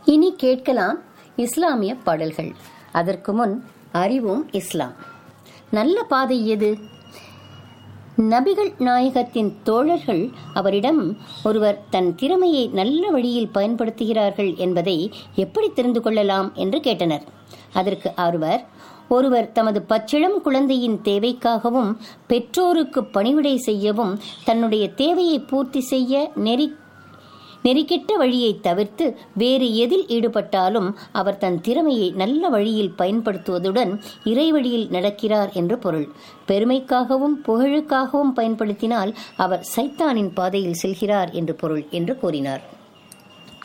இனி கேட்கலாம் இஸ்லாமிய பாடல்கள் அதற்கு முன் அறிவோம் இஸ்லாம் நல்ல பாதை எது நபிகள் நாயகத்தின் தோழர்கள் அவரிடம் ஒருவர் தன் திறமையை நல்ல வழியில் பயன்படுத்துகிறார்கள் என்பதை எப்படி தெரிந்து கொள்ளலாம் என்று கேட்டனர் அதற்கு ஒருவர் ஒருவர் தமது பச்சிளம் குழந்தையின் தேவைக்காகவும் பெற்றோருக்கு பணிவிடை செய்யவும் தன்னுடைய தேவையை பூர்த்தி செய்ய நெறி நெறிக்கெட்ட வழியை தவிர்த்து வேறு எதில் ஈடுபட்டாலும் அவர் தன் திறமையை நல்ல வழியில் பயன்படுத்துவதுடன் இறைவழியில் நடக்கிறார் என்று பொருள் பெருமைக்காகவும் புகழுக்காகவும் பயன்படுத்தினால் அவர் சைத்தானின் பாதையில் செல்கிறார் என்று பொருள் என்று கூறினார்